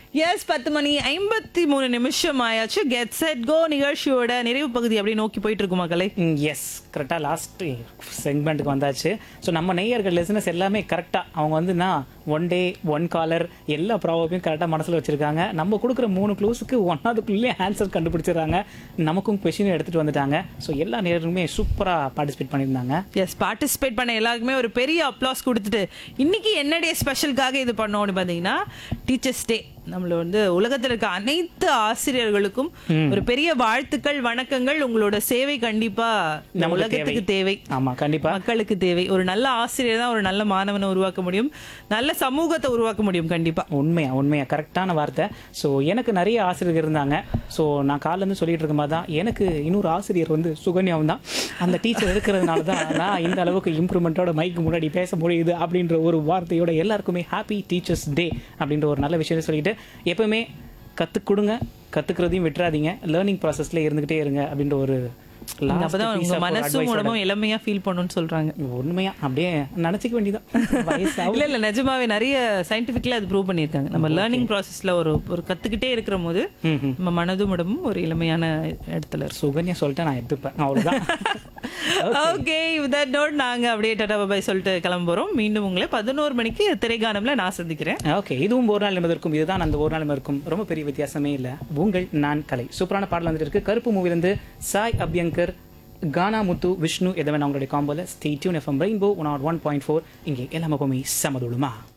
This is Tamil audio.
எஸ் பத்து மணி ஐம்பத்தி மூணு நிமிஷம் ஆயாச்சு கெட் செட் கோ நிகழ்ச்சியோட நிறைவு பகுதி அப்படியே நோக்கி போயிட்டு இருக்கு மக்களை எஸ் கரெக்டாக லாஸ்ட் செக்மெண்ட்டுக்கு வந்தாச்சு ஸோ நம்ம நேயர்கள் லிசனஸ் எல்லாமே கரெக்டாக அவங்க வந்து நான் ஒன் டே ஒன் காலர் எல்லா ப்ராப்ளமையும் கரெக்டாக மனசில் வச்சுருக்காங்க நம்ம கொடுக்குற மூணு க்ளூஸுக்கு ஒன்னாவதுக்குள்ளே ஆன்சர் கண்டுபிடிச்சிடுறாங்க நமக்கும் கொஷினும் எடுத்துகிட்டு வந்துட்டாங்க ஸோ எல்லா நேயர்களுமே சூப்பராக பார்ட்டிசிபேட் பண்ணியிருந்தாங்க எஸ் பார்ட்டிசிபேட் பண்ண எல்லாருக்குமே ஒரு பெரிய அப்ளாஸ் கொடுத்துட்டு இன்னைக்கு என்ன டே ஸ்பெஷலுக்காக இது பண்ணோம்னு பார்த்தீங்கன்னா டீச்சர்ஸ் டே நம்மள வந்து உலகத்தில் இருக்க அனைத்து ஆசிரியர்களுக்கும் ஒரு பெரிய வாழ்த்துக்கள் வணக்கங்கள் உங்களோட சேவை கண்டிப்பா இந்த நமக்கு உலகத்துக்கு தேவை ஆமாம் கண்டிப்பாக மக்களுக்கு தேவை ஒரு நல்ல ஆசிரியர் தான் ஒரு நல்ல மாணவனை உருவாக்க முடியும் நல்ல சமூகத்தை உருவாக்க முடியும் கண்டிப்பா உண்மையா உண்மையா கரெக்டான வார்த்தை ஸோ எனக்கு நிறைய ஆசிரியர்கள் இருந்தாங்க ஸோ நான் காலேருந்து சொல்லிட்டு இருக்கும்போது தான் எனக்கு இன்னொரு ஆசிரியர் வந்து சுகன்யாவும் தான் அந்த டீச்சர் இருக்கிறதுனால தான் நான் இந்த அளவுக்கு இம்ப்ரூவ்மெண்ட்டோட மைக்கு முன்னாடி பேச முடியுது அப்படின்ற ஒரு வார்த்தையோட எல்லாருக்குமே ஹாப்பி டீச்சர்ஸ் டே அப்படின்ற ஒரு நல்ல விஷயத்தை சொல்லிட்டு எப்பவுமே கற்றுக் கொடுங்க கற்றுக்கிறதையும் விட்டுறாதீங்க லேர்னிங் ப்ராசஸில் இருந்துக்கிட்டே இருங்க அப்படின்ற ஒரு last அப்பதான் piece உங்க of ஒரு மனசும் advice ஓட- உடம்பும் இளமையா ஃபீல் பண்ணும்னு சொல்றாங்க உண்மையா அப்படியே நினச்சிக்க வேண்டியதான் வயசாகும் இல்ல இல்ல நிஜமாவே நிறைய சயின்டிபிக்ல அது ப்ரூவ் பண்ணியிருக்காங்க நம்ம லேர்னிங் ப்ராசஸ்ல ஒரு ஒரு கத்துக்கிட்டே இருக்கிற போது ம்ஹும். நம்ம மனதும் உடம்பும் ஒரு இளமையான இடத்துல இருக்கும் சுகன்யா சொல்லிட்டு நான் எடுத்துப்பேன் அவ்வளோதான் ஓகே தட் நோட் நாங்க அப்படியே டாடா பாய் சொல்லிட்டு கிளம்புறோம் மீண்டும் உங்களை பதினோரு மணிக்கு திரைகானம்ல நான் சந்திக்கிறேன் ஓகே இதுவும் ஒரு நாள் என்பதற்கும் இதுதான் அந்த ஒரு நாள் என்பதற்கும் ரொம்ப பெரிய வித்தியாசமே இல்லை உங்கள் நான் கலை சூப்பரான பாடல் வந்துட்டு இருக்கு கருப்பு மூவிலிருந்து சாய் அபியங்கர் கானா முத்து விஷ்ணு எதவன் அவங்களுடைய காம்போல stay tuned FM rainbow one ought one point four இங்கே எல்லாமே எப்பவுமே சமதுளுமா